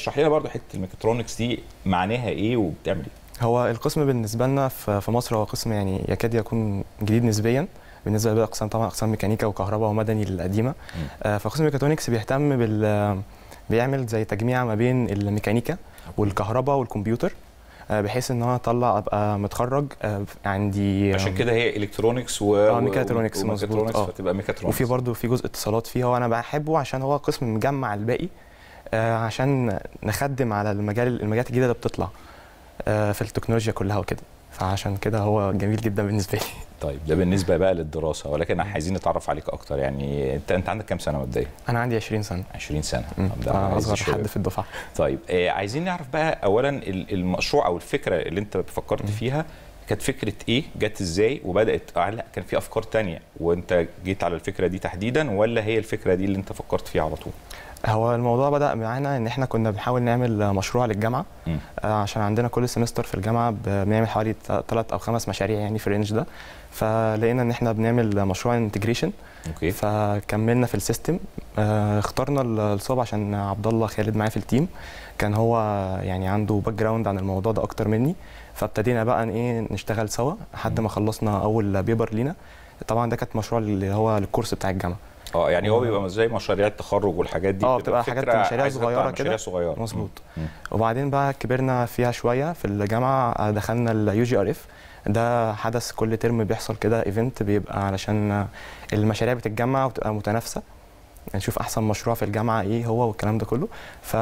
تشرح لنا برضه حته الميكاترونكس دي معناها ايه وبتعمل ايه هو القسم بالنسبه لنا في في مصر هو قسم يعني يكاد يكون جديد نسبيا بالنسبه لباقي الاقسام طبعا اقسام ميكانيكا وكهرباء ومدني القديمه آه، فقسم الميكاترونكس بيهتم بال بيعمل زي تجميع ما بين الميكانيكا والكهرباء والكمبيوتر آه، بحيث ان انا اطلع ابقى متخرج آه، عندي عشان كده هي الكترونكس و آه، ميكاترونكس مظبوط، وميكاترونكس آه. فتبقى ميكاترونكس وفي برضه في جزء اتصالات فيها وانا بحبه عشان هو قسم مجمع الباقي آه، عشان نخدم على المجال المجالات الجديده اللي بتطلع آه، في التكنولوجيا كلها وكده فعشان كده هو جميل جدا بالنسبه لي طيب ده بالنسبه بقى للدراسه ولكن عايزين نتعرف عليك اكتر يعني انت انت عندك كام سنه مبدئيا انا عندي 20 سنه 20 سنه مم. طب ده آه، عايز اصغر الشباب. حد في الدفعه طيب آه عايزين نعرف بقى اولا ال- المشروع او الفكره اللي انت فكرت فيها كانت فكره ايه جت ازاي وبدات آه لا كان في افكار تانية وانت جيت على الفكره دي تحديدا ولا هي الفكره دي اللي انت فكرت فيها على طول هو الموضوع بدا معانا ان احنا كنا بنحاول نعمل مشروع للجامعه مم. آه، عشان عندنا كل سمستر في الجامعه ب- بنعمل حوالي ثلاث او خمس مشاريع يعني في الرينج ده فلقينا ان احنا بنعمل مشروع انتجريشن اوكي فكملنا في السيستم آه، اخترنا ال- الصوب عشان عبد الله خالد معايا في التيم كان هو يعني عنده باك جراوند عن الموضوع ده اكتر مني فابتدينا بقى ان ايه نشتغل سوا لحد ما خلصنا اول بيبر لينا طبعا ده كانت مشروع اللي هو الكورس بتاع الجامعه اه يعني هو بيبقى زي مشاريع التخرج والحاجات دي اه بتبقى حاجات فكرة مشاريع عايزة تطلع صغيرة مشاريع كده. صغيره مظبوط. مم. وبعدين بقى كبرنا فيها شويه في الجامعه آه، دخلنا اليو جي ار اف ده حدث كل ترم بيحصل كده ايفنت بيبقى علشان المشاريع بتتجمع وتبقى متنافسه نشوف احسن مشروع في الجامعه ايه هو والكلام ده كله ف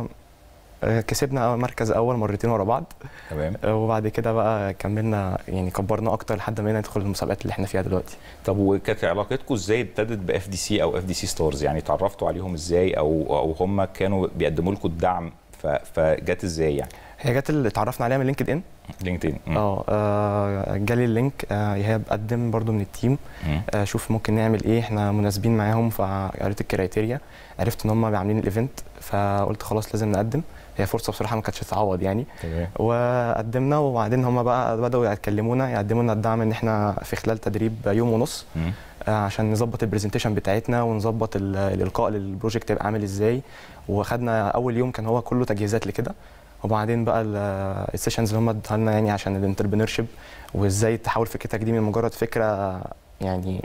آه، كسبنا مركز اول مرتين ورا بعض تمام آه، وبعد كده بقى كملنا يعني كبرنا اكتر لحد ما ندخل المسابقات اللي احنا فيها دلوقتي طب وكانت علاقتكم ازاي ابتدت باف دي سي او اف دي سي ستارز يعني اتعرفتوا عليهم ازاي او او هم كانوا بيقدموا لكم الدعم ف- فجت ازاي يعني هي جت اللي اتعرفنا عليها من لينكد ان لينكدين مم. اه آه، جالي اللينك آه، ايهاب قدم برضو من التيم مم. آه، شوف ممكن نعمل ايه احنا مناسبين معاهم فقريت الكرايتيريا عرفت ان هم عاملين الايفنت فقلت خلاص لازم نقدم هي فرصه بصراحه ما كانتش تتعوض يعني تمام وقدمنا وبعدين هم بقى بداوا يكلمونا يقدموا لنا الدعم ان احنا في خلال تدريب يوم ونص مم. آه، عشان نظبط البرزنتيشن بتاعتنا ونظبط ال- الالقاء للبروجكت يبقى عامل ازاي وخدنا اول يوم كان هو كله تجهيزات لكده وبعدين بقى ال- السيشنز اللي هم ادوها لنا يعني عشان الانتربرينور وازاي تحول فكرتك دي من مجرد فكره يعني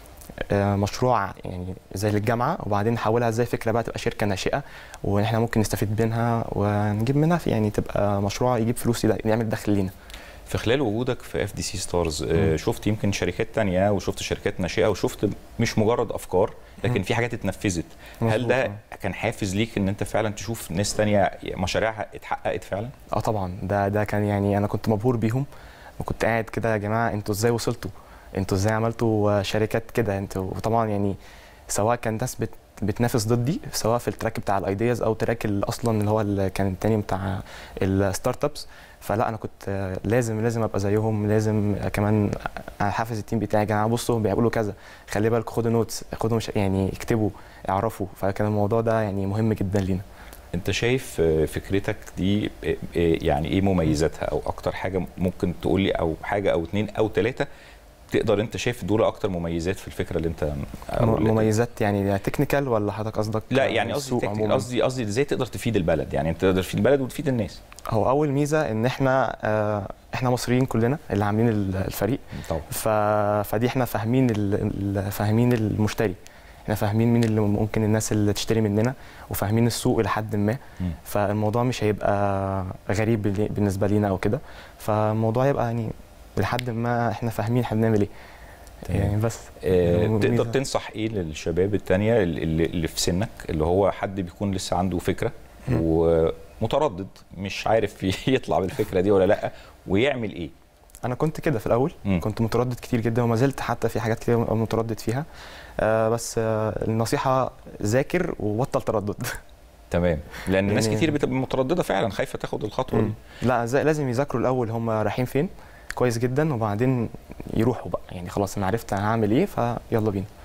آه، مشروع يعني زي للجامعه وبعدين نحولها ازاي فكره بقى تبقى شركه ناشئه وان احنا ممكن نستفيد منها ونجيب منها في يعني تبقى مشروع يجيب فلوس يد- يعمل دخل لينا في خلال وجودك في اف دي سي ستارز مم. شفت يمكن شركات تانية وشفت شركات ناشئه وشفت مش مجرد افكار لكن مم. في حاجات اتنفذت هل مظبوط، ده آه. كان حافز ليك ان انت فعلا تشوف ناس تانية مشاريعها اتحققت فعلا اه طبعا ده ده كان يعني انا كنت مبهور بيهم وكنت قاعد كده يا جماعه انتوا ازاي وصلتوا انتوا ازاي عملتوا آه، شركات كده انتوا وطبعا يعني سواء كان ناس بت بتنافس ضدي سواء في التراك بتاع الايدياز او تراك ال- اصلا اللي هو اللي كان التاني بتاع الستارت ابس فلا انا كنت آه، لازم لازم ابقى زيهم لازم آه، كمان احفز التيم بتاعي يا جماعه بصوا بيقولوا كذا خلي بالكم خدوا نوتس خدوا مش يعني اكتبوا اعرفوا فكان الموضوع ده يعني مهم جدا لينا انت شايف آه، فكرتك دي آه، آه، يعني ايه مميزاتها او اكتر حاجه ممكن تقول لي او حاجه او اتنين او ثلاثه تقدر انت شايف دول اكتر مميزات في الفكره اللي انت أو اللي- مميزات يعني تكنيكال ولا حضرتك قصدك لا يعني قصدي السوق تكنيك- عموماً؟ قصدي قصدي ازاي تقدر تفيد البلد يعني انت تقدر تفيد البلد وتفيد الناس هو اول ميزه ان احنا آه، احنا مصريين كلنا اللي عاملين ال- الفريق طبعا ف... فدي احنا فاهمين ال... ال- فاهمين المشتري احنا فاهمين مين اللي ممكن الناس اللي تشتري مننا وفاهمين السوق لحد ما مم. فالموضوع مش هيبقى غريب بال- بالنسبه لينا او كده فالموضوع يبقى يعني لحد ما احنا فاهمين احنا بنعمل ايه تمام. يعني بس آه، ميزة. تقدر تنصح ايه للشباب التانية اللي, اللي في سنك اللي هو حد بيكون لسه عنده فكرة مم. ومتردد مش عارف يطلع بالفكرة دي ولا لا ويعمل ايه انا كنت كده في الاول مم. كنت متردد كتير جدا وما زلت حتى في حاجات كتير متردد فيها آه بس آه النصيحه ذاكر وبطل تردد تمام لان ناس يعني- كتير بتبقى مترددة فعلا خايفة تاخد الخطوة دي لا زي لازم يذاكروا الاول هم رايحين فين كويس جدا وبعدين يروحوا بقى يعني خلاص انا عرفت انا هعمل ايه فيلا بينا